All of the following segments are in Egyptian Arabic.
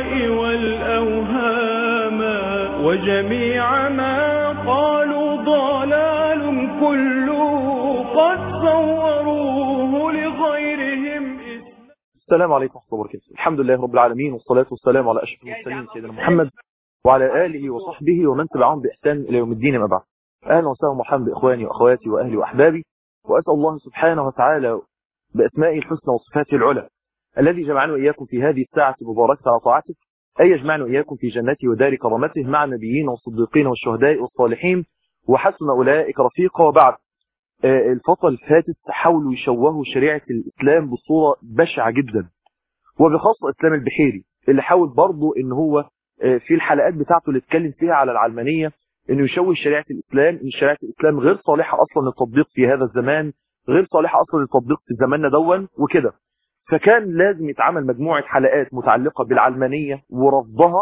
الأهواء والأوهام وجميع ما قالوا ضلال كله قد صوروه لغيرهم اسما السلام عليكم ورحمة الله وبركاته الحمد لله رب العالمين والصلاة والسلام على أشرف المرسلين سيدنا محمد وعلى آله وصحبه ومن تبعهم بإحسان إلى يوم الدين ما بعد أهلا وسهلا ومرحبا بإخواني وأخواتي وأهلي وأحبابي وأسأل الله سبحانه وتعالى بأسمائه الحسنى وصفاته العلى الذي جمعنا وإياكم في هذه الساعة المباركة على طاعته أي يجمعنا وإياكم في جنته ودار كرامته مع النبيين والصديقين والشهداء والصالحين وحسن أولئك رفيقا وبعد آه، الفترة اللي فاتت حاولوا يشوهوا شريعة الإسلام بصورة بشعة جدا وبخاصة إسلام البحيري اللي حاول برضه إن هو آه، في الحلقات بتاعته اللي اتكلم فيها على العلمانية إنه يشوه شريعة الإسلام إن شريعة الإسلام غير صالحة أصلا للتطبيق في هذا الزمان غير صالحة أصلا للتطبيق في زماننا دون وكده فكان لازم يتعمل مجموعة حلقات متعلقة بالعلمانية ورفضها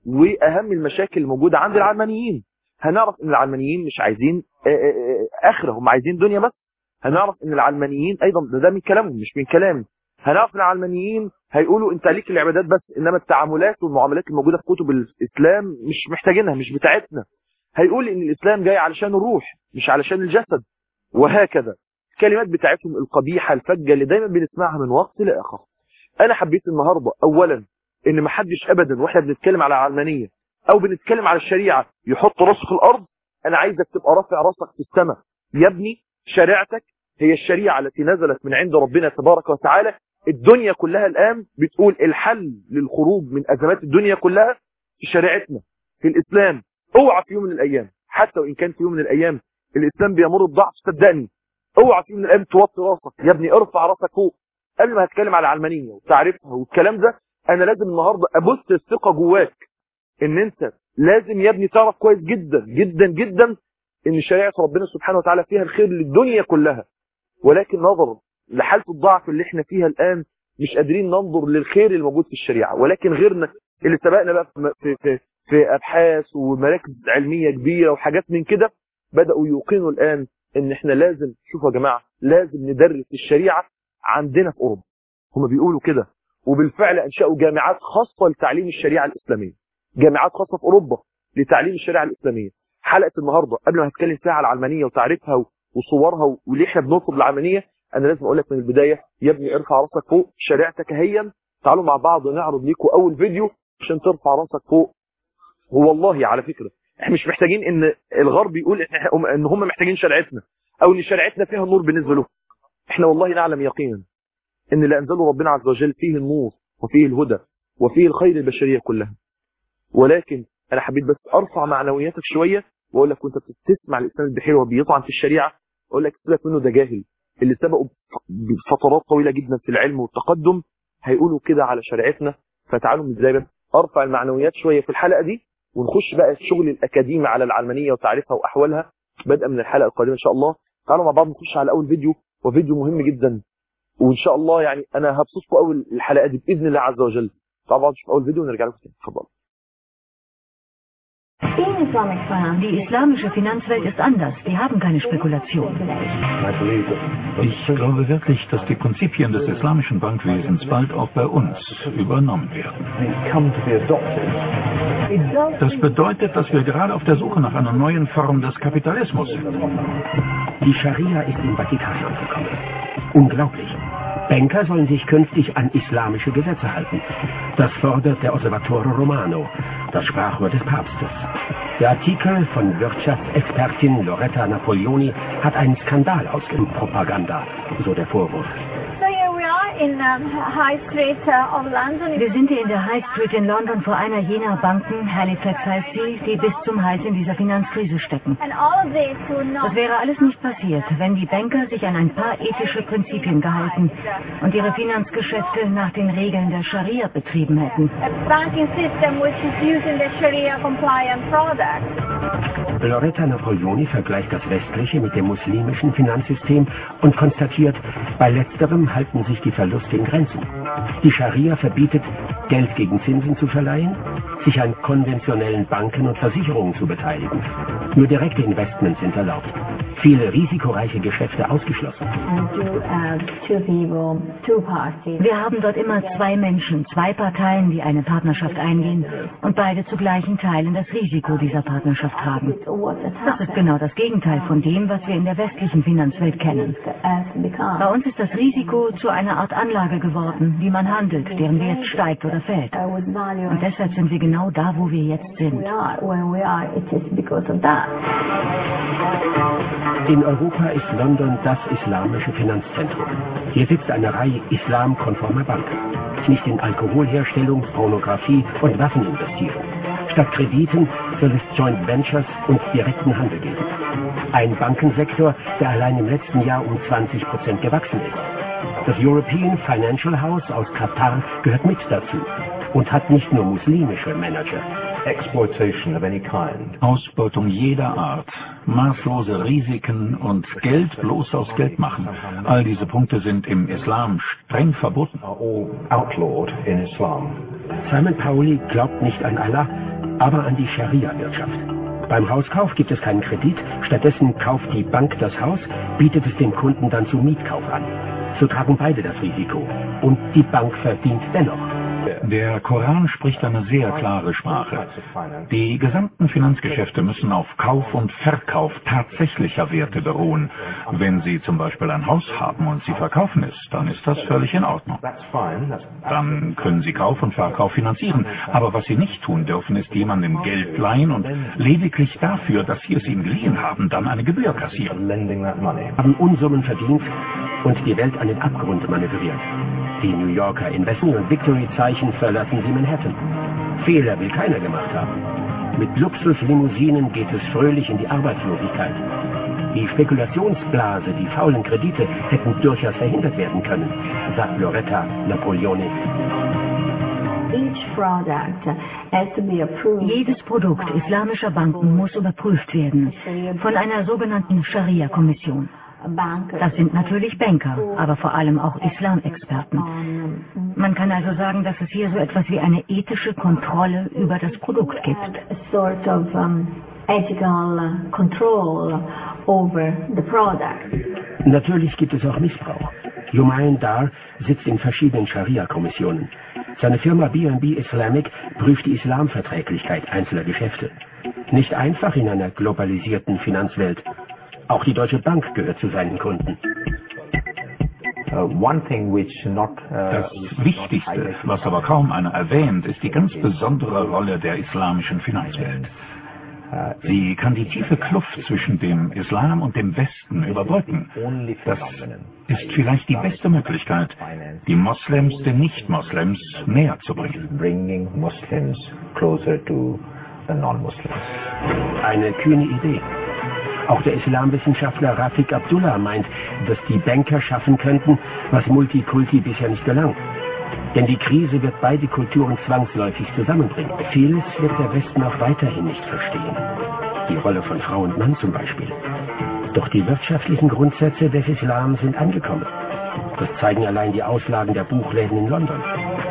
وأهم المشاكل الموجودة عند العلمانيين هنعرف ان العلمانيين مش عايزين آه، آه، آه، اخره هم عايزين دنيا بس هنعرف ان العلمانيين ايضا ده, ده من كلامهم مش من كلامي هنعرف ان العلمانيين هيقولوا انت ليك العبادات بس انما التعاملات والمعاملات الموجوده في كتب الاسلام مش محتاجينها مش بتاعتنا هيقول ان الاسلام جاي علشان الروح مش علشان الجسد وهكذا الكلمات بتاعتهم القبيحه الفجه اللي دايما بنسمعها من وقت لاخر انا حبيت النهارده اولا ان محدش ابدا واحنا بنتكلم على العلمانيه او بنتكلم على الشريعه يحط راسه في الارض انا عايزك تبقى رافع راسك في السماء يا ابني شريعتك هي الشريعه التي نزلت من عند ربنا تبارك وتعالى الدنيا كلها الان بتقول الحل للخروج من ازمات الدنيا كلها في شريعتنا في الاسلام اوعى في يوم من الايام حتى وان كان في يوم من الايام الاسلام بيمر بضعف صدقني اوعى في يوم من الايام توطي راسك يا ابني ارفع راسك فوق قبل ما هتكلم على العلمانيه وتعريفها والكلام ده انا لازم النهارده ابث الثقه جواك ان انت لازم يا ابني تعرف كويس جدا جدا جدا ان شريعه ربنا سبحانه وتعالى فيها الخير للدنيا كلها ولكن نظرا لحاله الضعف اللي احنا فيها الان مش قادرين ننظر للخير الموجود في الشريعه ولكن غيرنا اللي سبقنا بقى في في في, في ابحاث ومراكز علميه كبيره وحاجات من كده بداوا يوقنوا الان ان احنا لازم شوفوا يا جماعه لازم ندرس الشريعه عندنا في اوروبا هم بيقولوا كده وبالفعل انشأوا جامعات خاصه لتعليم الشريعه الاسلاميه جامعات خاصه في اوروبا لتعليم الشريعه الاسلاميه حلقه النهارده قبل ما هتكلم فيها على العلمانيه وتعريفها وصورها وليه احنا بنرفض العلمانيه انا لازم اقول لك من البدايه يا ابني ارفع راسك فوق شريعتك هيا تعالوا مع بعض نعرض ليكم اول فيديو عشان ترفع راسك فوق والله على فكره احنا مش محتاجين ان الغرب يقول إحنا- ان هم محتاجين شريعتنا او ان شريعتنا فيها النور بالنسبه لهم احنا والله نعلم يقينا ان اللي انزله ربنا عز وجل فيه النور وفيه الهدى وفيه الخير البشريه كلها ولكن انا حبيت بس ارفع معنوياتك شويه واقول لك وانت بتسمع الاسلام البحيري وهو بيطعن في الشريعه اقول لك سيبك منه ده جاهل اللي سبقوا بفترات طويله جدا في العلم والتقدم هيقولوا كده على شريعتنا فتعالوا من البدايه بس ارفع المعنويات شويه في الحلقه دي ونخش بقى الشغل الاكاديمي على العلمانيه وتعريفها واحوالها بدءا من الحلقه القادمه ان شاء الله تعالوا مع بعض نخش على اول فيديو وفيديو مهم جدا وان شاء الله يعني انا هبسطكم اول الحلقه دي باذن الله عز وجل طبعا نشوف اول فيديو ونرجع لكم تاني اتفضل In Islamic finance, Die islamische Finanzwelt ist anders. Die haben keine Spekulation. Ich glaube wirklich, dass die Prinzipien des islamischen Bankwesens bald auch bei uns übernommen werden. Das bedeutet, dass wir gerade auf der Suche nach einer neuen Form des Kapitalismus sind. Die Scharia ist im Vatikan angekommen. Unglaublich. Banker sollen sich künftig an islamische Gesetze halten. Das fordert der Osservatore Romano, das Sprachrohr des Papstes. Der Artikel von Wirtschaftsexpertin Loretta Napoleoni hat einen Skandal ausgeübt. Propaganda, so der Vorwurf. so here we are in um, High Street uh, of London. Wir sind hier in der High Street in London vor einer jener Banken, Halifax heißt sie, die bis zum Hals in dieser Finanzkrise stecken. And all of this would Das not wäre alles nicht passiert, wenn die Banker sich an ein paar ethische Prinzipien gehalten und ihre Finanzgeschäfte nach den Regeln der Scharia betrieben hätten. a banking system which is using the Sharia compliant products. Loretta Napoleoni vergleicht das westliche mit dem muslimischen Finanzsystem und konstatiert, bei letzterem halten sich die Verluste in Grenzen. Die Scharia verbietet, Geld gegen Zinsen zu verleihen, sich an konventionellen Banken und Versicherungen zu beteiligen. Nur direkte Investments sind erlaubt. viele risikoreiche Geschäfte ausgeschlossen. Wir haben dort immer zwei Menschen, zwei Parteien, die eine Partnerschaft eingehen und beide zu gleichen Teilen das Risiko dieser Partnerschaft tragen. Das ist genau das Gegenteil von dem, was wir in der westlichen Finanzwelt kennen. Bei uns ist das Risiko zu einer Art Anlage geworden, wie man handelt, deren Wert steigt oder fällt. Und deshalb sind wir genau da, wo wir jetzt sind. In Europa ist London das islamische Finanzzentrum. Hier sitzt eine Reihe islamkonformer Banken, die nicht in Alkoholherstellung, Pornografie und Waffen investieren. Statt Krediten soll es Joint Ventures und direkten Handel geben. Ein Bankensektor, der allein im letzten Jahr um 20 Prozent gewachsen ist. Das European Financial House aus Katar gehört mit dazu und hat nicht nur muslimische Manager. Exploitation of any kind. Ausbeutung jeder Art, maßlose Risiken und Geld bloß aus Geld machen. All diese Punkte sind im Islam streng verboten. Are all outlawed in Islam. Simon Pauli glaubt nicht an Allah, aber an die Scharia-Wirtschaft. Beim Hauskauf gibt es keinen Kredit, stattdessen kauft die Bank das Haus, bietet es dem Kunden dann zum Mietkauf an. So tragen beide das Risiko. Und die Bank verdient dennoch. Der Koran spricht eine sehr klare Sprache. Die gesamten Finanzgeschäfte müssen auf Kauf und Verkauf tatsächlicher Werte beruhen. Wenn Sie zum Beispiel ein Haus haben und Sie verkaufen es, dann ist das völlig in Ordnung. Dann können Sie Kauf und Verkauf finanzieren. Aber was Sie nicht tun dürfen, ist jemandem Geld leihen und lediglich dafür, dass Sie es ihm geliehen haben, dann eine Gebühr kassieren. Haben Unsummen verdient und die Welt an den Abgrund manövriert. Die New Yorker Investment- und Victory-Zeichen verlassen sie Manhattan. Fehler will keiner gemacht haben. Mit Luxuslimousinen geht es fröhlich in die Arbeitslosigkeit. Die Spekulationsblase, die faulen Kredite hätten durchaus verhindert werden können, sagt Loretta Napoleone. Jedes Produkt islamischer Banken muss überprüft werden von einer sogenannten Scharia-Kommission. Das sind natürlich Banker, aber vor allem auch Islamexperten. Man kann also sagen, dass es hier so etwas wie eine ethische Kontrolle über das Produkt gibt. Natürlich gibt es auch Missbrauch. Jumain Dar sitzt in verschiedenen Scharia-Kommissionen. Seine Firma BNB Islamic prüft die Islamverträglichkeit einzelner Geschäfte. Nicht einfach in einer globalisierten Finanzwelt. Auch die Deutsche Bank gehört zu seinen Kunden. Das Wichtigste, was aber kaum einer erwähnt, ist die ganz besondere Rolle der islamischen Finanzwelt. Sie kann die tiefe Kluft zwischen dem Islam und dem Westen überbrücken. Das ist vielleicht die beste Möglichkeit, die Moslems den Nicht-Moslems näher zu bringen. Eine kühne Idee. Auch der Islamwissenschaftler Rafik Abdullah meint, dass die Banker schaffen könnten, was Multikulti bisher nicht gelang. Denn die Krise wird beide Kulturen zwangsläufig zusammenbringen. Vieles wird der Westen auch weiterhin nicht verstehen. Die Rolle von Frau und Mann zum Beispiel. Doch die wirtschaftlichen Grundsätze des Islam sind angekommen. Das zeigen allein die Auslagen der Buchläden in London.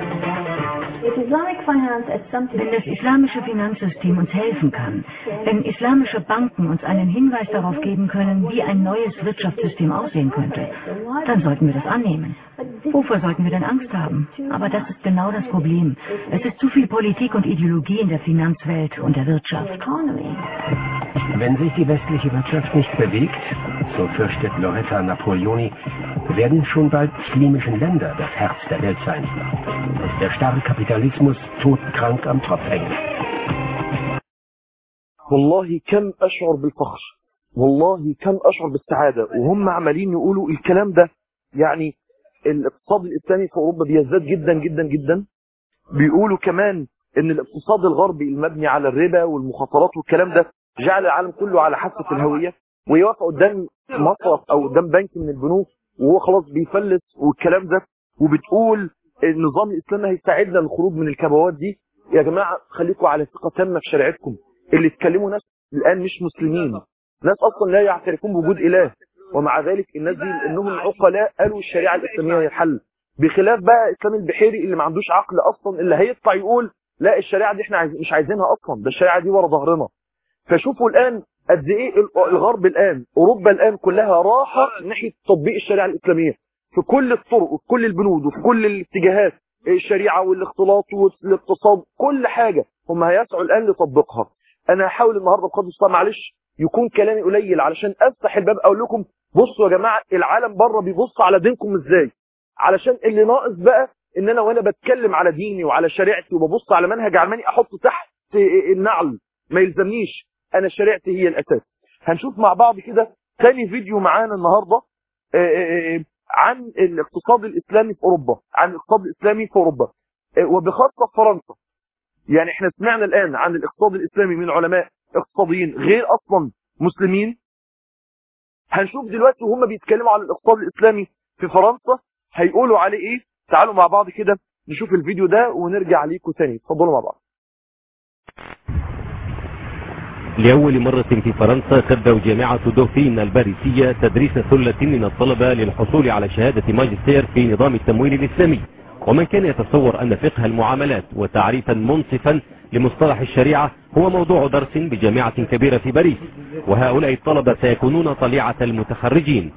Wenn das islamische Finanzsystem uns helfen kann, wenn islamische Banken uns einen Hinweis darauf geben können, wie ein neues Wirtschaftssystem aussehen könnte, dann sollten wir das annehmen. Wovor sollten wir denn Angst haben? Aber das ist genau das Problem. Es ist zu viel Politik und Ideologie in der Finanzwelt und der Wirtschaft. Wenn sich die westliche Wirtschaft nicht bewegt, so fürchtet Loretta Napoleoni, werden schon bald muslimischen Länder das Herz der Welt sein und der starre Kapitalismus todkrank am Tropf hängen. والله كم أشعر بالفخر والله كم أشعر بالسعادة وهم عمالين يقولوا الكلام ده يعني الاقتصاد الإسلامي في أوروبا بيزداد جدا جدا جدا بيقولوا كمان ان الاقتصاد الغربي المبني على الربا والمخاطرات والكلام ده جعل العالم كله على حافة الهوية ويقف قدام مصرف او قدام بنك من البنوك وهو خلاص بيفلس والكلام ده وبتقول النظام الاسلامي هيساعدنا للخروج من الكبوات دي يا جماعة خليكم على ثقة تامة في شريعتكم اللي اتكلموا ناس الان مش مسلمين ناس اصلا لا يعترفون بوجود اله ومع ذلك الناس دي انهم عقلاء قالوا الشريعة الاسلامية هي الحل بخلاف بقى اسلام البحيري اللي ما عندوش عقل اصلا اللي هيطلع يقول لا الشريعة دي احنا عايز مش عايزينها اصلا ده الشريعة دي ورا ظهرنا فشوفوا الان قد ايه الغرب الان اوروبا الان كلها راحه ناحيه تطبيق الشريعه الاسلاميه في كل الطرق وفي كل البنود وفي كل الاتجاهات الشريعه والاختلاط والاقتصاد كل حاجه هم هيسعوا الان لتطبيقها انا هحاول النهارده بقدر المستطاع معلش يكون كلامي قليل علشان افتح الباب اقول لكم بصوا يا جماعه العالم بره بيبص على دينكم ازاي علشان اللي ناقص بقى ان انا وانا بتكلم على ديني وعلى شريعتي وببص على منهج علماني احطه تحت النعل ما يلزمنيش انا شريعتي هي الاساس هنشوف مع بعض كده ثاني فيديو معانا النهارده عن الاقتصاد الاسلامي في اوروبا عن الاقتصاد الاسلامي في اوروبا وبخاصه في فرنسا يعني احنا سمعنا الان عن الاقتصاد الاسلامي من علماء اقتصاديين غير اصلا مسلمين هنشوف دلوقتي وهم بيتكلموا عن الاقتصاد الاسلامي في فرنسا هيقولوا عليه ايه تعالوا مع بعض كده نشوف الفيديو ده ونرجع ليكم تاني اتفضلوا مع بعض لأول مرة في فرنسا تبدأ جامعة دوفين الباريسية تدريس ثلة من الطلبة للحصول على شهادة ماجستير في نظام التمويل الإسلامي ومن كان يتصور أن فقه المعاملات وتعريفا منصفا لمصطلح الشريعة هو موضوع درس بجامعة كبيرة في باريس وهؤلاء الطلبة سيكونون طليعة المتخرجين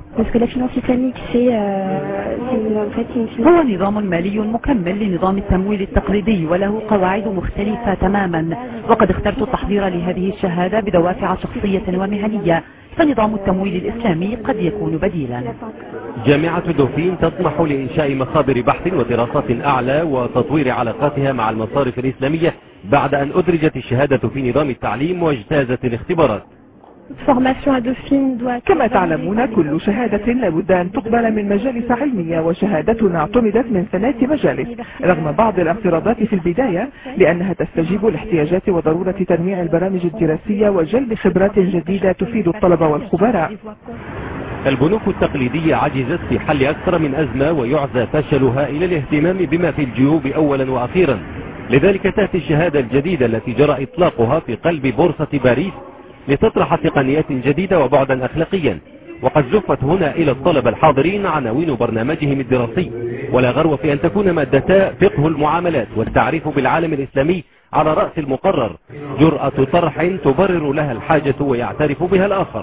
هو نظام مالي مكمل لنظام التمويل التقليدي وله قواعد مختلفة تماما وقد اخترت التحضير لهذه الشهادة بدوافع شخصية ومهنية فنظام التمويل الإسلامي قد يكون بديلا جامعة دوفين تطمح لإنشاء مخابر بحث ودراسات أعلى وتطوير علاقاتها مع المصارف الإسلامية بعد أن أدرجت الشهادة في نظام التعليم واجتازت الاختبارات كما تعلمون كل شهادة لابد أن تقبل من مجالس علمية وشهادتنا اعتمدت من ثلاث مجالس رغم بعض الاعتراضات في البداية لأنها تستجيب لاحتياجات وضرورة تنويع البرامج الدراسية وجلب خبرات جديدة تفيد الطلبة والخبراء البنوك التقليدية عجزت في حل أكثر من أزمة ويعزى فشلها إلى الاهتمام بما في الجيوب أولا وأخيرا لذلك تأتي الشهادة الجديدة التي جرى إطلاقها في قلب بورصة باريس لتطرح تقنيات جديدة وبعدا أخلاقيا وقد زفت هنا إلى الطلبة الحاضرين عناوين برنامجهم الدراسي ولا غرو في أن تكون مادتا فقه المعاملات والتعريف بالعالم الإسلامي على رأس المقرر جرأة طرح تبرر لها الحاجة ويعترف بها الآخر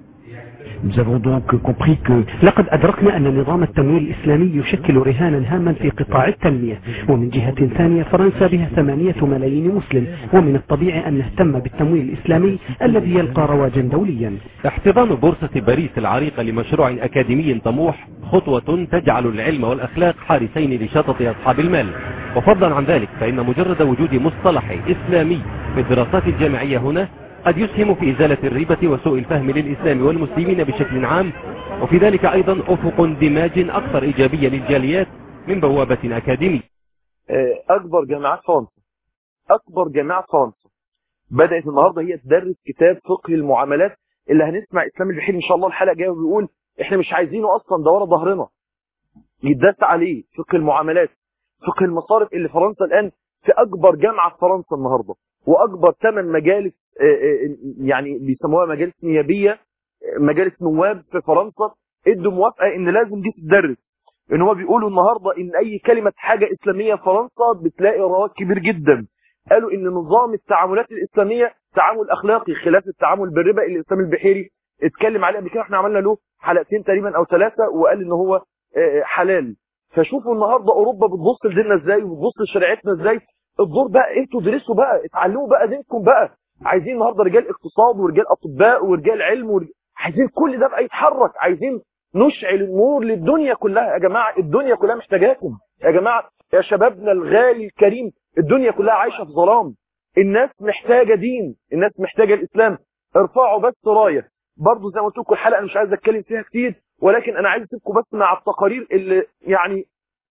Nous avons donc compris que لقد أدركنا أن نظام التمويل الإسلامي يشكل رهانا هاما في قطاع التنمية ومن جهة ثانية فرنسا بها ثمانية ملايين مسلم ومن الطبيعي أن نهتم بالتمويل الإسلامي الذي يلقى رواجا دوليا احتضان بورصة باريس العريقة لمشروع أكاديمي طموح خطوة تجعل العلم والأخلاق حارسين لشطط أصحاب المال وفضلا عن ذلك فإن مجرد وجود مصطلح إسلامي في الدراسات الجامعية هنا قد يسهم في إزالة الريبة وسوء الفهم للإسلام والمسلمين بشكل عام وفي ذلك أيضا أفق اندماج أكثر إيجابية للجاليات من بوابة أكاديمية أكبر جامعات فرنسا أكبر جامعة فرنسا بدأت النهاردة هي تدرس كتاب فقه المعاملات اللي هنسمع إسلام البحيري إن شاء الله الحلقة جايه وبيقول إحنا مش عايزينه أصلا ده ورا ظهرنا يتدرس عليه فقه المعاملات فقه المصارف اللي فرنسا الآن في أكبر جامعة في فرنسا النهاردة وأكبر ثمان مجالس يعني بيسموها مجالس نيابية مجالس نواب في فرنسا ادوا موافقة ان لازم دي تدرس ان هو بيقولوا النهاردة ان اي كلمة حاجة اسلامية في فرنسا بتلاقي رواج كبير جدا قالوا ان نظام التعاملات الاسلامية تعامل اخلاقي خلاف التعامل بالربا اللي الاسلام البحيري اتكلم عليه قبل كده احنا عملنا له حلقتين تقريبا او ثلاثة وقال ان هو حلال فشوفوا النهاردة اوروبا بتبص لديننا ازاي وبتبص لشريعتنا ازاي الدور بقى انتوا درسوا بقى اتعلموا بقى دينكم بقى عايزين النهارده رجال اقتصاد ورجال اطباء ورجال علم ورجال... عايزين كل ده بقى يتحرك عايزين نشعل النور للدنيا كلها يا جماعه الدنيا كلها محتاجاكم يا جماعه يا شبابنا الغالي الكريم الدنيا كلها عايشه في ظلام الناس محتاجه دين الناس محتاجه الاسلام ارفعوا بس رايه برضه زي ما قلت لكم الحلقه انا مش عايز اتكلم فيها كتير ولكن انا عايز اسيبكم بس مع التقارير اللي يعني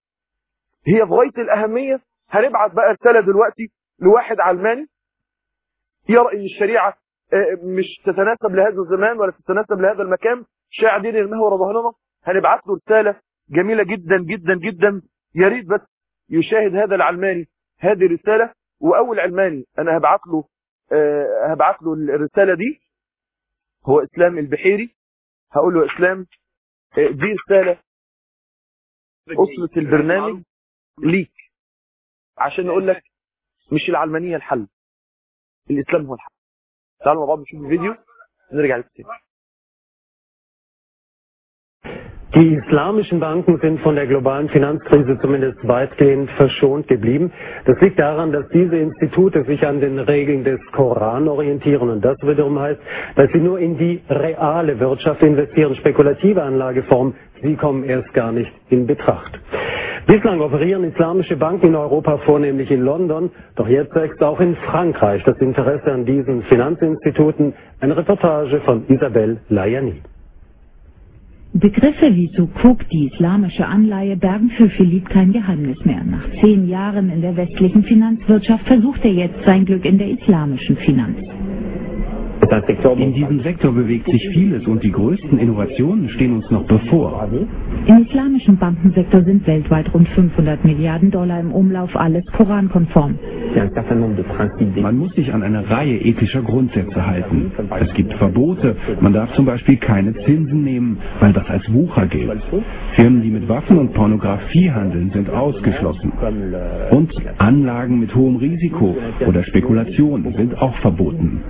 هي في غايه الاهميه هنبعت بقى رساله دلوقتي لواحد علماني يرى ان الشريعه مش تتناسب لهذا الزمان ولا تتناسب لهذا المكان شاع دين يرميه ورا ظهرنا هنبعت له رساله جميله جدا جدا جدا يا ريت بس يشاهد هذا العلماني هذه الرساله واول علماني انا هبعت له هبعت له الرساله دي هو اسلام البحيري هقول له اسلام دي رساله اسره البرنامج ليك عشان نقول لك مش العلمانيه الحل الاسلام هو الحل تعالوا مع بعض نشوف الفيديو ونرجع لكم تاني Die islamischen Banken sind von der globalen Finanzkrise zumindest weitgehend verschont geblieben. Das liegt daran, dass diese Institute sich an den Regeln des Koran orientieren und das wiederum heißt, dass sie nur in die reale Wirtschaft investieren. Spekulative Anlageformen, sie kommen erst gar nicht in Betracht. Bislang operieren islamische Banken in Europa vornehmlich in London, doch jetzt wächst auch in Frankreich das Interesse an diesen Finanzinstituten. Eine Reportage von Isabelle Layani. Begriffe wie Sukuk, die islamische Anleihe, bergen für Philipp kein Geheimnis mehr. Nach zehn Jahren in der westlichen Finanzwirtschaft versucht er jetzt sein Glück in der islamischen Finanz. In diesem Sektor bewegt sich vieles und die größten Innovationen stehen uns noch bevor. Im islamischen Bankensektor sind weltweit rund 500 Milliarden Dollar im Umlauf, alles korankonform. Man muss sich an eine Reihe ethischer Grundsätze halten. Es gibt Verbote. Man darf zum Beispiel keine Zinsen nehmen, weil das als Wucher gilt. Firmen, die mit Waffen und Pornografie handeln, sind ausgeschlossen. Und Anlagen mit hohem Risiko oder Spekulation sind auch verboten.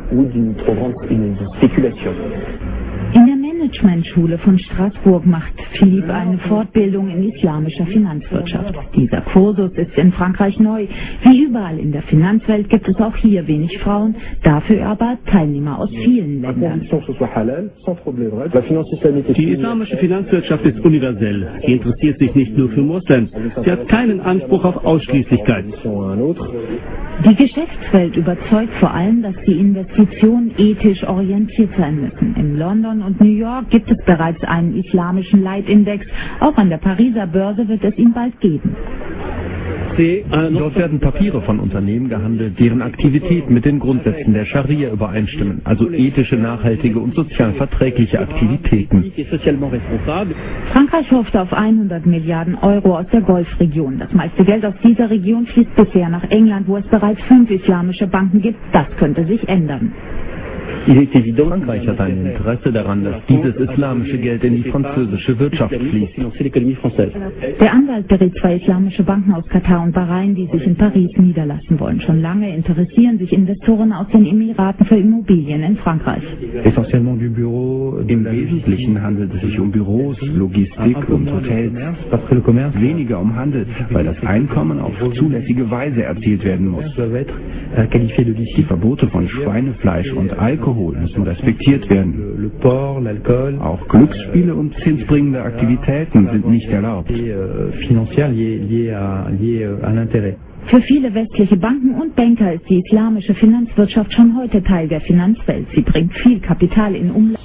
In der Managementschule von Straßburg macht Philipp eine Fortbildung in islamischer Finanzwirtschaft. Dieser Kursus ist in Frankreich neu. Wie überall in der Finanzwelt gibt es auch hier wenig Frauen, dafür aber Teilnehmer aus vielen Ländern. Die islamische Finanzwirtschaft ist universell. Sie interessiert sich nicht nur für Moslems. Sie hat keinen Anspruch auf Ausschließlichkeit. Die Geschäftswelt überzeugt vor allem, dass die Investitionen ethisch orientiert sein müssen. In London und New York gibt es bereits einen islamischen Leitindex. Auch an der Pariser Börse wird es ihn bald geben. Dort werden Papiere von Unternehmen gehandelt, deren Aktivitäten mit den Grundsätzen der Scharia übereinstimmen, also ethische, nachhaltige und sozial verträgliche Aktivitäten. Frankreich hofft auf 100 Milliarden Euro aus der Golfregion. Das meiste Geld aus dieser Region fließt bisher nach England, wo es bereits fünf islamische Banken gibt. Das könnte sich ändern. Frankreich hat ein Interesse daran, dass dieses islamische Geld in die französische Wirtschaft fließt. Der Anwalt berät zwei islamische Banken aus Katar und Bahrain, die sich in Paris niederlassen wollen. Schon lange interessieren sich Investoren aus den Emiraten für Immobilien in Frankreich. Im Wesentlichen handelt es sich um Büros, Logistik und Hotels. Weniger um Handel, weil das Einkommen auf zulässige Weise erzielt werden muss. Die Verbote von Schweinefleisch und Alkohol müssen respektiert werden. Auch Glücksspiele und zinsbringende Aktivitäten sind nicht erlaubt. Für viele westliche Banken und Banker ist die islamische Finanzwirtschaft schon heute Teil der Finanzwelt. Sie bringt viel Kapital in Umlauf.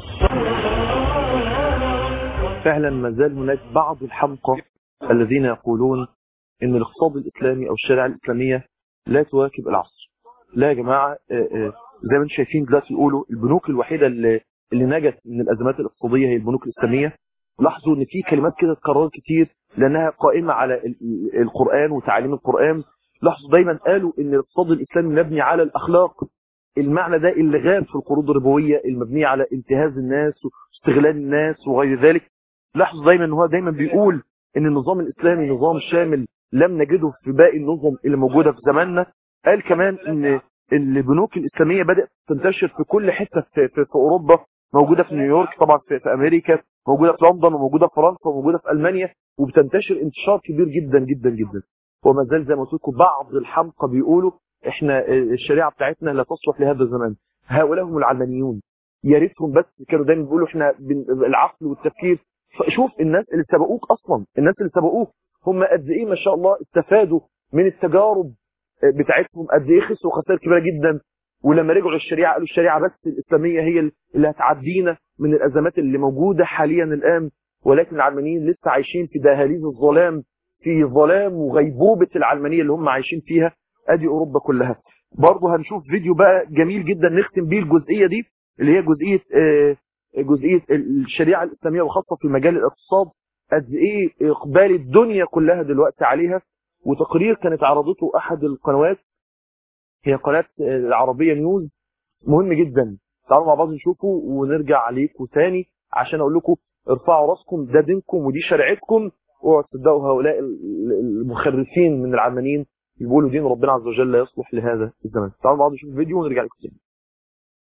فعلا ما زال هناك بعض الحمقى الذين يقولون ان الاقتصاد الاسلامي او الشريعه الاسلاميه لا تواكب العصر لا يا جماعه زي ما انتم شايفين دلوقتي يقولوا البنوك الوحيده اللي اللي نجت من الازمات الاقتصاديه هي البنوك الاسلاميه لاحظوا ان في كلمات كده اتكررت كتير لانها قائمه على القران وتعاليم القران لاحظوا دايما قالوا ان الاقتصاد الاسلامي مبني على الاخلاق المعنى ده اللي غاب في القروض الربويه المبنيه على انتهاز الناس واستغلال الناس وغير ذلك لاحظوا دايما ان هو دايما بيقول ان النظام الاسلامي نظام شامل لم نجده في باقي النظم اللي موجوده في زماننا قال كمان ان البنوك الإسلامية بدأت تنتشر في كل حتة في, في, في أوروبا موجودة في نيويورك طبعا في, في أمريكا موجودة في لندن وموجودة في فرنسا وموجودة في ألمانيا وبتنتشر انتشار كبير جدا جدا جدا وما زال زي ما قلت لكم بعض الحمقى بيقولوا احنا الشريعة بتاعتنا لا تصلح لهذا الزمان هؤلاء هم العلمانيون يا ريتهم بس كانوا دايما بيقولوا احنا العقل والتفكير شوف الناس اللي سبقوك اصلا الناس اللي سبقوك هم قد ايه ما شاء الله استفادوا من التجارب بتاعتهم قد ايه خسروا خسائر كبيره جدا ولما رجعوا للشريعه قالوا الشريعه بس الاسلاميه هي اللي هتعدينا من الازمات اللي موجوده حاليا الان ولكن العلمانيين لسه عايشين في دهاليز الظلام في ظلام وغيبوبه العلمانيه اللي هم عايشين فيها ادي اوروبا كلها برضه هنشوف فيديو بقى جميل جدا نختم بيه الجزئيه دي اللي هي جزئيه جزئيه الشريعه الاسلاميه وخاصه في مجال الاقتصاد قد ايه اقبال الدنيا كلها دلوقتي عليها وتقرير كانت عرضته احد القنوات هي قناه العربيه نيوز مهم جدا تعالوا مع بعض نشوفه ونرجع عليكم تاني عشان اقول لكم ارفعوا راسكم ده دينكم ودي شريعتكم اوعوا تصدقوا هؤلاء المخرفين من العلمانيين اللي بيقولوا دين ربنا عز وجل لا يصلح لهذا الزمان تعالوا مع بعض نشوف الفيديو ونرجع لكم تاني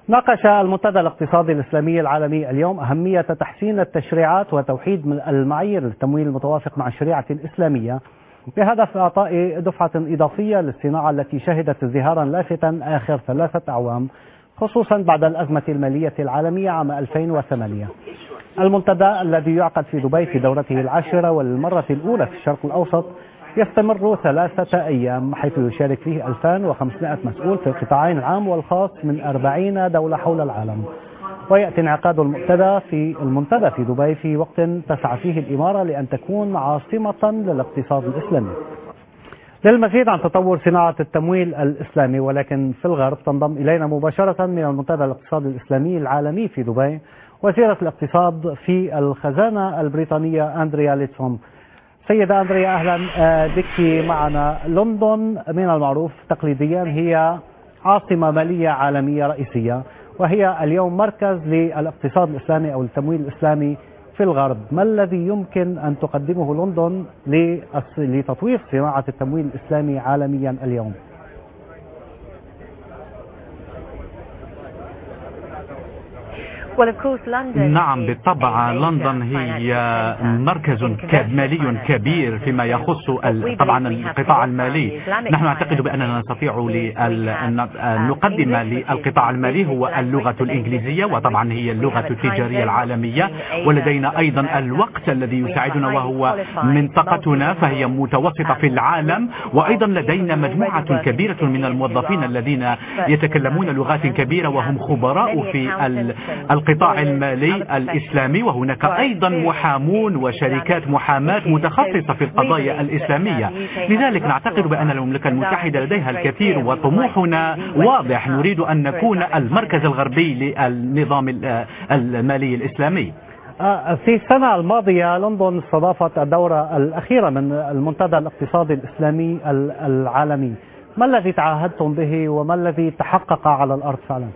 ناقش المنتدى الاقتصادي الإسلامي العالمي اليوم أهمية تحسين التشريعات وتوحيد من المعايير للتمويل المتوافق مع الشريعة الإسلامية بهدف إعطاء دفعة إضافية للصناعة التي شهدت ازدهارا لافتا آخر ثلاثة أعوام خصوصا بعد الأزمة المالية العالمية عام 2008 المنتدى الذي يعقد في دبي في دورته العاشرة وللمرة الأولى في الشرق الأوسط يستمر ثلاثة أيام حيث يشارك فيه 2500 مسؤول في القطاعين العام والخاص من 40 دولة حول العالم ويأتي انعقاد المنتدى في المنتدى في دبي في وقت تسعى فيه الإمارة لأن تكون عاصمة للاقتصاد الإسلامي للمزيد عن تطور صناعة التمويل الإسلامي ولكن في الغرب تنضم إلينا مباشرة من المنتدى الاقتصادي الإسلامي العالمي في دبي وزيرة الاقتصاد في الخزانة البريطانية أندريا ليتسوم سيدة أندريا أهلا بك معنا لندن من المعروف تقليديا هي عاصمة مالية عالمية رئيسية وهي اليوم مركز للاقتصاد الإسلامي أو التمويل الإسلامي في الغرب ما الذي يمكن أن تقدمه لندن لتطوير صناعة التمويل الإسلامي عالميا اليوم نعم بالطبع لندن هي مركز مالي كبير فيما يخص طبعا القطاع المالي نحن نعتقد بأننا نستطيع أن نقدم للقطاع المالي هو اللغة الإنجليزية وطبعا هي اللغة التجارية العالمية ولدينا أيضا الوقت الذي يساعدنا وهو منطقتنا فهي متوسطة في العالم وأيضا لدينا مجموعة كبيرة من الموظفين الذين يتكلمون لغات كبيرة وهم خبراء في القطاع المالي الإسلامي وهناك أيضا محامون وشركات محاماة متخصصة في القضايا الإسلامية لذلك نعتقد بأن المملكة المتحدة لديها الكثير وطموحنا واضح نريد أن نكون المركز الغربي للنظام المالي الإسلامي في السنة الماضية لندن استضافت الدورة الأخيرة من المنتدى الاقتصادي الإسلامي العالمي ما الذي تعهدتم به وما الذي تحقق على الأرض فعلا؟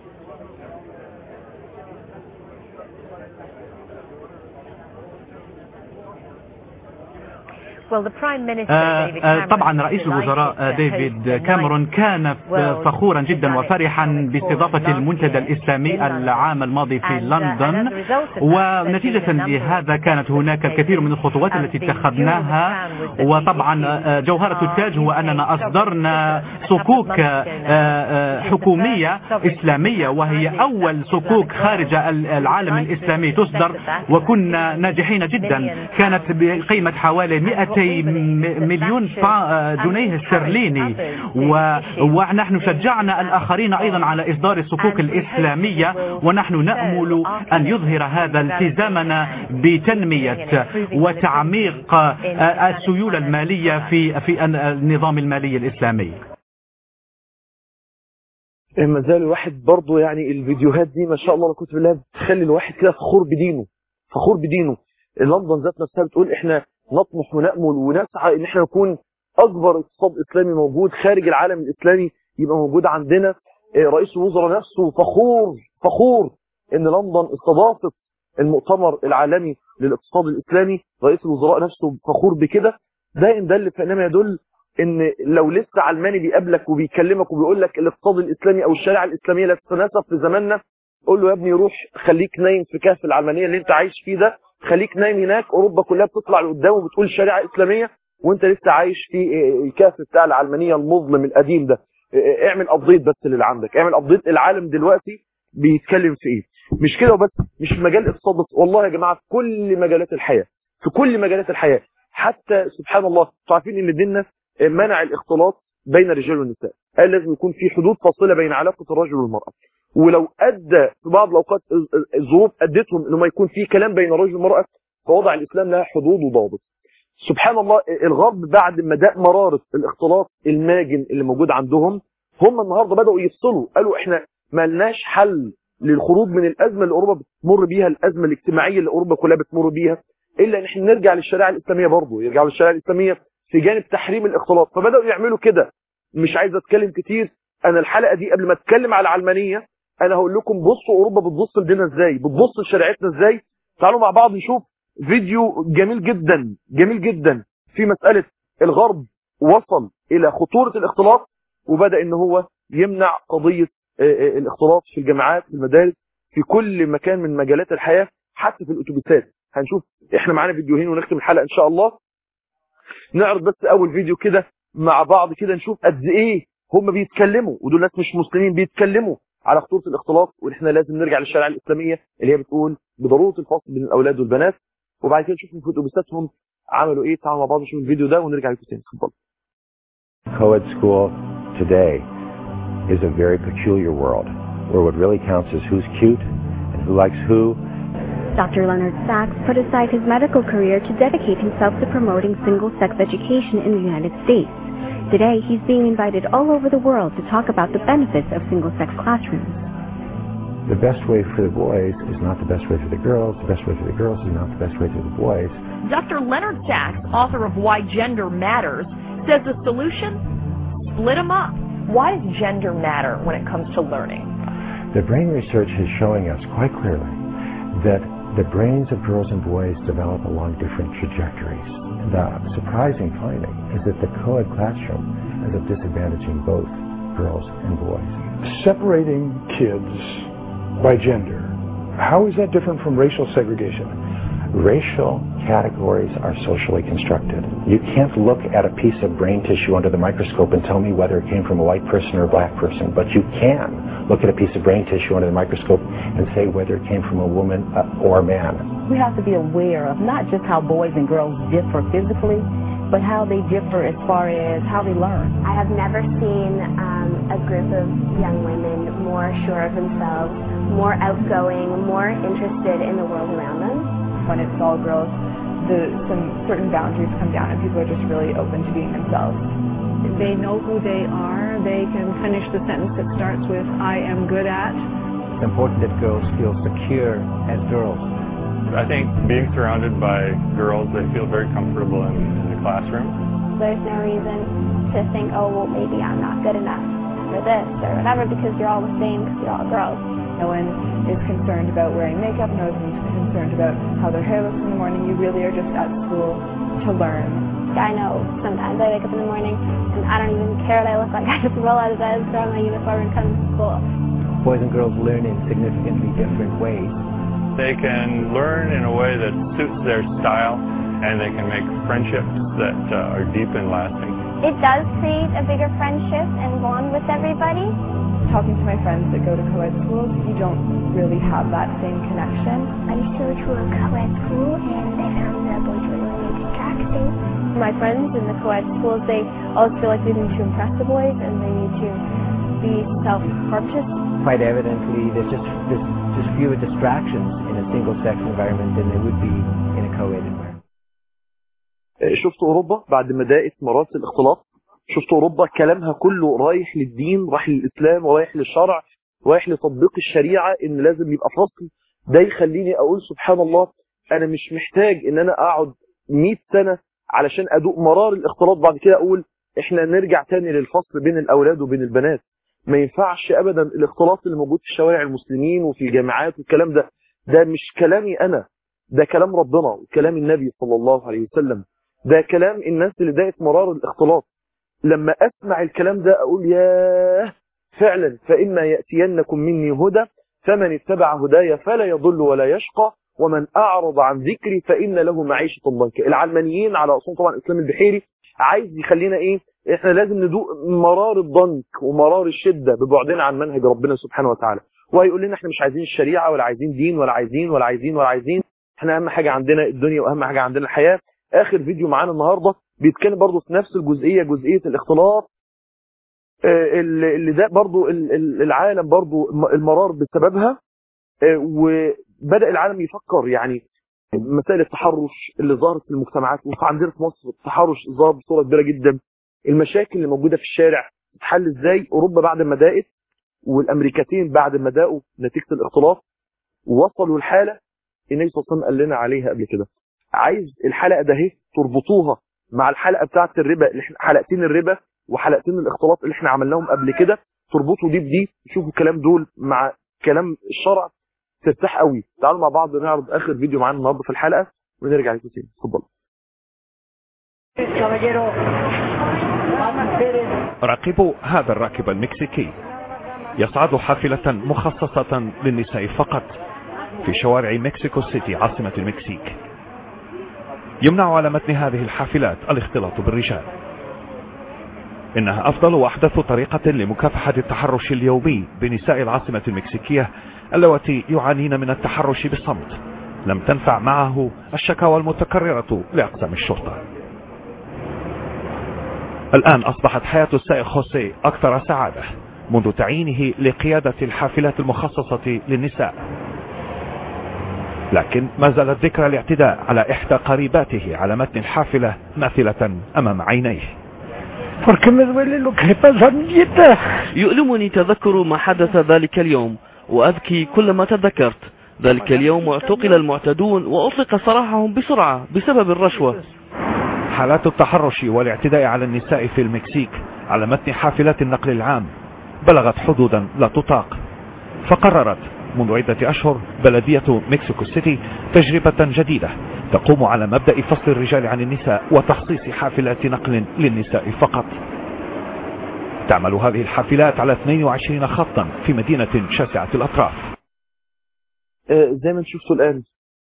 طبعا رئيس الوزراء ديفيد كاميرون كان فخورا جدا وفرحا باستضافة المنتدى الإسلامي العام الماضي في لندن ونتيجة لهذا كانت هناك الكثير من الخطوات التي اتخذناها وطبعا جوهرة التاج هو أننا أصدرنا صكوك حكومية إسلامية وهي أول صكوك خارج العالم الإسلامي تصدر وكنا ناجحين جدا كانت بقيمة حوالي 200 مليون جنيه استرليني ونحن شجعنا الآخرين أيضا على إصدار الصكوك الإسلامية ونحن نأمل أن يظهر هذا التزامنا بتنمية وتعميق السيولة المالية في في النظام المالي الإسلامي ما زال الواحد برضه يعني الفيديوهات دي ما شاء الله لا كنت بالله بتخلي الواحد كده فخور بدينه فخور بدينه لندن ذات نفسها بتقول احنا نطمح ونأمل ونسعى ان احنا نكون اكبر اقتصاد اسلامي موجود خارج العالم الاسلامي يبقى موجود عندنا رئيس الوزراء نفسه فخور فخور ان لندن استضافت المؤتمر العالمي للاقتصاد الاسلامي رئيس الوزراء نفسه فخور بكده ده ان دل فانما يدل ان لو لسه علماني بيقابلك وبيكلمك وبيقول لك الاقتصاد الاسلامي او الشريعه الاسلاميه لا تتناسب في زماننا قول له يا ابني روح خليك نايم في كهف العلمانيه اللي انت عايش فيه ده خليك نايم هناك اوروبا كلها بتطلع لقدام وبتقول شريعه اسلاميه وانت لسه عايش في الكهف بتاع العلمانيه المظلم القديم ده اعمل ابديت بس اللي عندك اعمل ابديت العالم دلوقتي بيتكلم في ايه مش كده وبس مش في مجال الاقتصاد بس والله يا جماعه في كل مجالات الحياه في كل مجالات الحياه حتى سبحان الله انتوا عارفين ان ديننا منع الاختلاط بين الرجال والنساء قال لازم يكون في حدود فاصله بين علاقه الرجل والمراه ولو ادى في بعض الاوقات الظروف ادتهم انه ما يكون في كلام بين الرجل والمراه فوضع الاسلام لها حدود وضوابط سبحان الله الغرب بعد ما داق مراره الاختلاط الماجن اللي موجود عندهم هم النهارده بداوا يفصلوا قالوا احنا ما لناش حل للخروج من الازمه اللي اوروبا بتمر بيها الازمه الاجتماعيه اللي اوروبا كلها بتمر بيها الا ان احنا نرجع للشريعه الاسلاميه برضه يرجعوا للشريعه الاسلاميه في جانب تحريم الاختلاط فبداوا يعملوا كده مش عايز اتكلم كتير انا الحلقه دي قبل ما اتكلم على العلمانيه انا هقول لكم بصوا اوروبا بتبص لدينا ازاي بتبص لشريعتنا ازاي تعالوا مع بعض نشوف فيديو جميل جدا جميل جدا في مساله الغرب وصل الى خطوره الاختلاط وبدا ان هو يمنع قضيه آه، آه، الاختلاط في الجامعات في المدارس في كل مكان من مجالات الحياه حتى في الاتوبيسات هنشوف احنا معانا فيديوهين ونختم الحلقه ان شاء الله نعرض بس اول فيديو كده مع بعض كده نشوف قد ايه هم بيتكلموا ودول ناس مش مسلمين بيتكلموا على خطوره الاختلاط وان احنا لازم نرجع للشريعه الاسلاميه اللي هي بتقول بضروره الفصل بين الاولاد والبنات وبعد كده نشوف في اتوبيساتهم عملوا ايه تعالوا مع بعض نشوف الفيديو ده ونرجع لكم تاني اتفضل Co-ed school today is a very peculiar world where what really counts is who's cute and who likes who. Dr. Leonard Sachs put aside his medical career to dedicate himself to promoting single-sex education in the United States. Today, he's being invited all over the world to talk about the benefits of single-sex classrooms. The best way for the boys is not the best way for the girls. The best way for the girls is not the best way for the boys. Dr. Leonard Sachs, author of Why Gender Matters, says the solution? Split them up. Why does gender matter when it comes to learning? The brain research is showing us quite clearly that the brains of girls and boys develop along different trajectories. The surprising finding is that the co-ed classroom is a disadvantaging both girls and boys. separating kids by gender, how is that different from racial segregation? Racial categories are socially constructed. You can't look at a piece of brain tissue under the microscope and tell me whether it came from a white person or a black person, but you can look at a piece of brain tissue under the microscope and say whether it came from a woman uh, or a man. We have to be aware of not just how boys and girls differ physically, but how they differ as far as how they learn. I have never seen um, a group of young women more sure of themselves, more outgoing, more interested in the world around them. when it's all girls, the, some certain boundaries come down and people are just really open to being themselves. They know who they are. They can finish the sentence that starts with, I am good at. It's important that girls feel secure as girls. I think being surrounded by girls, they feel very comfortable in, in the classroom. There's no reason to think, oh, well, maybe I'm not good enough for this or whatever because you're all the same because you're all girls. No one is concerned about wearing makeup, no one is concerned about how their hair looks in the morning. You really are just at school to learn. I know sometimes I wake up in the morning and I don't even care what I look like. I just roll out of bed, throw on my uniform, and come to school. Boys and girls learn in significantly different ways. They can learn in a way that suits their style and they can make friendships that uh, are deep and lasting. It does create a bigger friendship and bond with everybody. Talking to my friends that go to co-ed schools, you don't really have that same connection. I used to go to a co-ed school and I found the boys were really distracting. My friends in the co-ed schools, they always feel like they need to impress the boys and they need to be self-conscious. Quite evidently, there's just there's just fewer distractions in a single-sex environment than there would be in a co-ed environment. شفت اوروبا بعد ما ضاقت مرات الاختلاط شفت اوروبا كلامها كله رايح للدين رايح للاسلام ورايح للشرع رايح لتطبيق الشريعه ان لازم يبقى فصل ده يخليني اقول سبحان الله انا مش محتاج ان انا اقعد 100 سنه علشان ادوق مرار الاختلاط بعد كده اقول احنا نرجع تاني للفصل بين الاولاد وبين البنات ما ينفعش ابدا الاختلاط اللي موجود في شوارع المسلمين وفي الجامعات والكلام ده ده مش كلامي انا ده كلام ربنا وكلام النبي صلى الله عليه وسلم ده كلام الناس اللي ضاقت مرار الاختلاط لما اسمع الكلام ده اقول ياه فعلا فاما ياتينكم مني هدى فمن اتبع هدايا فلا يضل ولا يشقى ومن اعرض عن ذكري فان له معيشه ضنكا العلمانيين على اصول طبعا اسلام البحيري عايز يخلينا ايه احنا لازم ندوق مرار الضنك ومرار الشده ببعدنا عن منهج ربنا سبحانه وتعالى وهيقول لنا احنا مش عايزين الشريعه ولا عايزين دين ولا عايزين ولا عايزين ولا عايزين احنا اهم حاجه عندنا الدنيا واهم حاجه عندنا الحياه اخر فيديو معانا النهارده بيتكلم برضه في نفس الجزئيه جزئيه الاختلاط اللي ده برضه العالم برضه المرار بسببها وبدا العالم يفكر يعني مسائل التحرش اللي ظهرت في المجتمعات وعندنا في مصر التحرش ظهر بصوره كبيره جدا المشاكل اللي موجوده في الشارع تتحل ازاي اوروبا بعد ما ضاقت والامريكتين بعد ما ضاقوا نتيجه الاختلاط وصلوا الحاله النبي صلى الله عليه وسلم قال لنا عليها قبل كده عايز الحلقه ده اهي تربطوها مع الحلقه بتاعه الربا اللي احنا حلقتين الربا وحلقتين الاختلاط اللي احنا عملناهم قبل كده تربطوا دي بدي تشوفوا الكلام دول مع كلام الشرع ترتاح قوي تعالوا مع بعض نعرض اخر فيديو معانا النهارده في الحلقه ونرجع لكم تاني اتفضلوا راقبوا هذا الراكب المكسيكي يصعد حافلة مخصصة للنساء فقط في شوارع مكسيكو سيتي عاصمة المكسيك يمنع على متن هذه الحافلات الاختلاط بالرجال إنها أفضل وأحدث طريقة لمكافحة التحرش اليومي بنساء العاصمة المكسيكية اللواتي يعانين من التحرش بالصمت لم تنفع معه الشكاوى المتكررة لأقسام الشرطة الآن أصبحت حياة السائق خوسي أكثر سعادة منذ تعيينه لقيادة الحافلات المخصصة للنساء لكن ما زالت ذكرى الاعتداء على إحدى قريباته على متن الحافلة ماثلة أمام عينيه يؤلمني تذكر ما حدث ذلك اليوم وأبكي كلما تذكرت ذلك اليوم اعتقل المعتدون وأطلق سراحهم بسرعة بسبب الرشوة حالات التحرش والاعتداء على النساء في المكسيك على متن حافلات النقل العام بلغت حدودا لا تطاق فقررت منذ عدة أشهر بلدية مكسيكو سيتي تجربة جديدة تقوم على مبدأ فصل الرجال عن النساء وتخصيص حافلات نقل للنساء فقط تعمل هذه الحافلات على 22 خطا في مدينة شاسعة الأطراف آه، زي ما انتم شفتوا الآن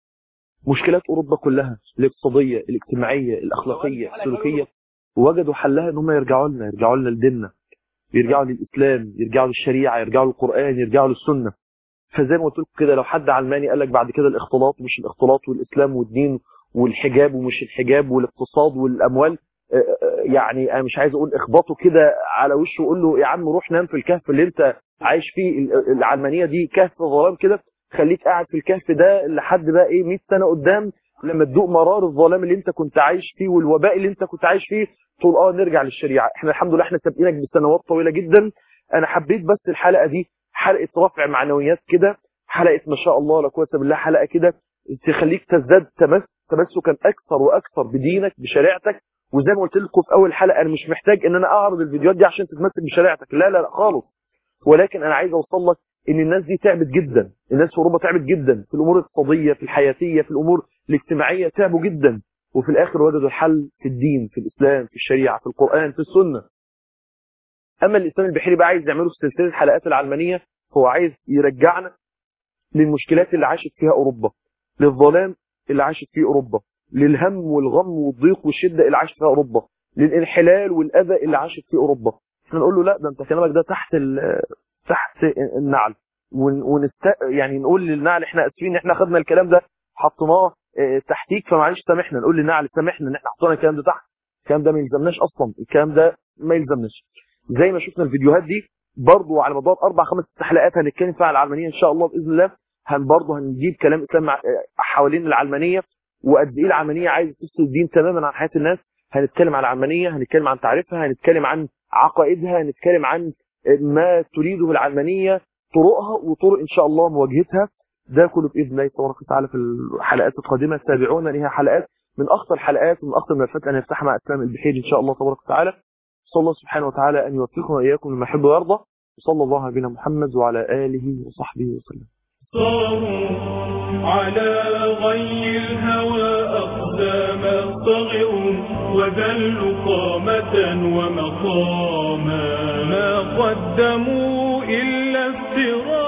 مشكلات أوروبا كلها الاقتصادية الاجتماعية الأخلاقية السلوكية وجدوا حلها ان هم يرجعوا لنا يرجعوا لنا لديننا يرجعوا للإسلام يرجعوا للشريعة يرجعوا للقرآن يرجعوا للسنة فزي ما قلت لكم كده لو حد علماني قال لك بعد كده الاختلاط مش الاختلاط والإسلام والدين والحجاب ومش الحجاب والاقتصاد والأموال آه، آه، يعني انا مش عايز اقول اخبطه كده على وشه وقول له يا عم روح نام في الكهف اللي انت عايش فيه ال- العلمانيه دي كهف ظلام كده خليك قاعد في الكهف ده لحد بقى ايه 100 سنه قدام لما تدوق مرار الظلام اللي انت كنت عايش فيه والوباء اللي انت كنت عايش فيه تقول اه نرجع للشريعه احنا الحمد لله احنا سابقينك بسنوات طويله جدا انا حبيت بس الحلقه دي حلقه رفع معنويات كده حلقه ما شاء الله لا قوه الا بالله حلقه كده تخليك تزداد تمس تمسكا اكثر واكثر بدينك بشريعتك وزي ما قلت لكم في اول حلقه انا مش محتاج ان انا اعرض الفيديوهات دي عشان تتمسك بشريعتك لا لا لا خالص ولكن انا عايز اوصل لك ان الناس دي تعبت جدا الناس في اوروبا تعبت جدا في الامور الاقتصاديه في الحياتيه في الامور الاجتماعيه تعبوا جدا وفي الاخر وجدوا الحل في الدين في الاسلام في الشريعه في القران في السنه اما الاسلام البحيري بقى عايز يعمله في سلسله حلقات العلمانيه هو عايز يرجعنا للمشكلات اللي عاشت فيها اوروبا للظلام اللي عاشت فيه اوروبا للهم والغم والضيق والشده اللي عاشت فيها اوروبا للانحلال والاذى اللي عاشت فيه اوروبا احنا نقول له لا ده انت كلامك ده تحت ال- تحت النعل ون- ونست يعني نقول للنعل احنا اسفين ان احنا خدنا الكلام ده حطيناه اه، تحتيك فمعلش سامحنا نقول للنعل سامحنا ان احنا حطينا الكلام ده تحت الكلام ده ما يلزمناش اصلا الكلام ده ما يلزمناش زي ما شفنا الفيديوهات دي برضو على مدار اربع خمس ست حلقات هنتكلم فيها على العلمانيه ان شاء الله باذن الله هن برضه هنجيب كلام اسلام مع- اه، حوالين العلمانيه وقد ايه العلمانيه عايزه تفصل الدين تماما عن حياه الناس هنتكلم عن العلمانيه هنتكلم عن تعريفها هنتكلم عن عقائدها هنتكلم عن ما تريده العلمانيه طرقها وطرق ان شاء الله مواجهتها ده كله باذن الله تبارك وتعالى في الحلقات القادمه تابعونا ليها حلقات من اخطر الحلقات ومن اخطر الملفات اللي هنفتحها مع اسلام البحيري ان شاء الله تبارك وتعالى صلى الله سبحانه وتعالى ان يوفقنا واياكم لما يحب ويرضى وصلى الله على نبينا محمد وعلى اله وصحبه وسلم صاروا على غي الهوى أقدام صغروا وذلوا قامة ومقاما ما قدموا إلا افتراء